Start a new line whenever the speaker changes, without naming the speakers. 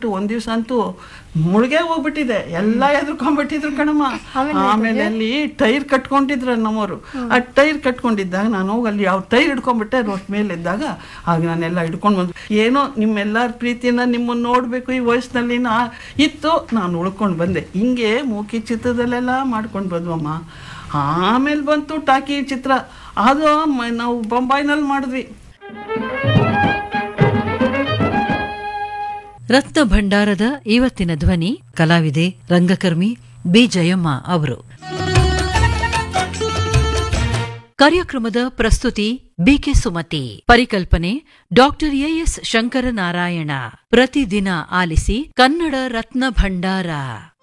ಅಂದ್ಬಿಟ್ಟು ಒಂದ್ ದಿವ್ಸ ಅಂತೂ ಮುಳುಗೆ ಹೋಗ್ಬಿಟ್ಟಿದೆ ಎಲ್ಲ ಎದ್ರುಕೊಂಡ್ಬಿಟ್ಟಿದ್ರು ಕಣಮ್ಮ ಆಮೇಲೆ ಅಲ್ಲಿ ಟೈರ್ ಕಟ್ಕೊಂಡಿದ್ರು ನಮ್ಮವರು ಆ ಟೈರ್ ಕಟ್ಕೊಂಡಿದ್ದಾಗ ನಾನು ಹೋಗಿ ಅಲ್ಲಿ ಯಾವ ಟೈರ್ ಹಿಡ್ಕೊಂಡ್ಬಿಟ್ಟೆ ರೋಡ್ ಮೇಲೆ ಇದ್ದಾಗ ಆಗ ನಾನೆಲ್ಲ ಹಿಡ್ಕೊಂಡು ಬಂದು ಏನೋ ನಿಮ್ಮೆಲ್ಲರ ಪ್ರೀತಿನ ನಿಮ್ಮನ್ನ ನೋಡ್ಬೇಕು ಈ ವಯಸ್ಸಿನಲ್ಲಿ ನಾ ಇತ್ತು ನಾನು ಉಳ್ಕೊಂಡು ಬಂದೆ ಹಿಂಗೆ ಮೂಕಿ ಚಿತ್ರದಲ್ಲೆಲ್ಲ ಮಾಡ್ಕೊಂಡು ಬಂದ್ವಮ್ಮ ಆಮೇಲೆ ಬಂತು ಟಾಕಿ ಚಿತ್ರ ಅದು ಮ- ನಾವು ಬೊಂಬಾಯಿನಲ್ಲಿ ಮಾಡಿದ್ವಿ
ರತ್ನ ಭಂಡಾರದ ಇವತ್ತಿನ ಧ್ವನಿ ಕಲಾವಿದೆ ರಂಗಕರ್ಮಿ ಬಿ ಜಯಮ್ಮ ಅವರು ಕಾರ್ಯಕ್ರಮದ ಪ್ರಸ್ತುತಿ ಬಿಕೆ ಸುಮತಿ ಪರಿಕಲ್ಪನೆ ಡಾಕ್ಟರ್ ಎಎಸ್ ಶಂಕರನಾರಾಯಣ ಪ್ರತಿದಿನ ಆಲಿಸಿ ಕನ್ನಡ ರತ್ನ ಭಂಡಾರ